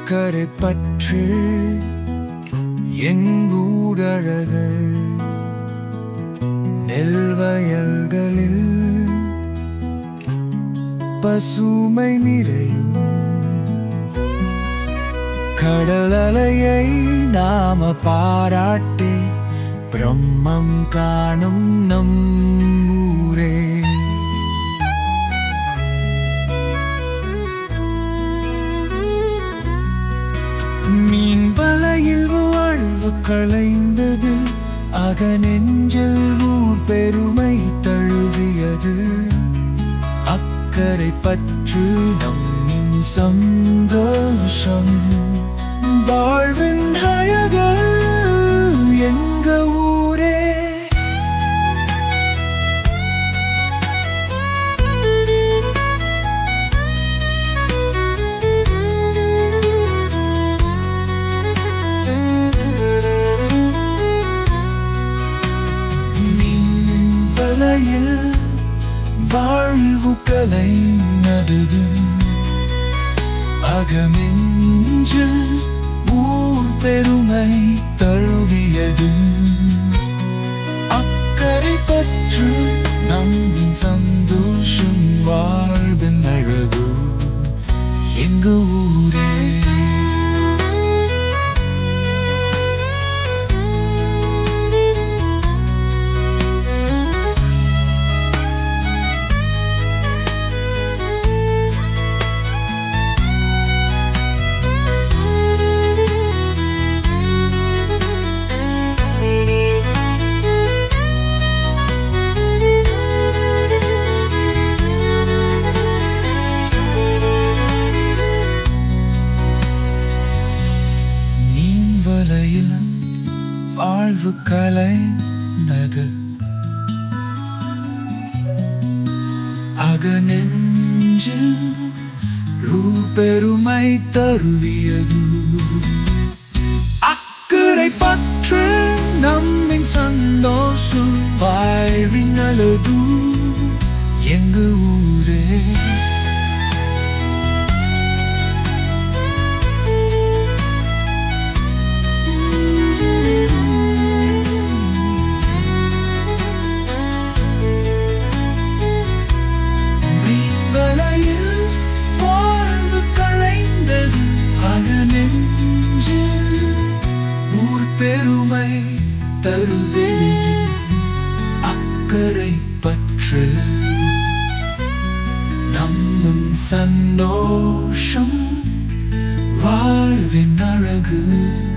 அக்கறை பற்று என் ஊரழகு நெல் வயல்களில் பசுமை நிறையும் கடல் அலையை நாம பாராட்டி பிரம்மம் காணும் நம் ஊரே மீன் வலையில் வாழ்வு களைந்தது அக நெஞ்சில் ஊர் பெருமை தழுவியது அக்கறை பற்று நம்மின் சந்தோஷம் வாழ்வின் அழகு எங்க ஊரே மின் வலையில் வாழ்வு கலை நடுது அகமெஞ்சு ஊர் பெருமை தழுவியது அக்கறை பற்று நம்மின் சந்தோஷம் வாழ்வின் அழகு எங்க ஊரே மீன் வலையில் வாழ்வு கலைந்தது அக நெஞ்சில் பெருமை தருவியது அக்கறை பற்று நம்மின் சந்தோஷம் வாழ்வின் அழகு எங்க ஊரே மீன்வலையில் வாழ்வு களைந்தது அக நெஞ்சில் ஊர் பெருமை தருவது அக்கறை பற்று நம்மும் சந்தோஷம் வாழ்வின் அழகு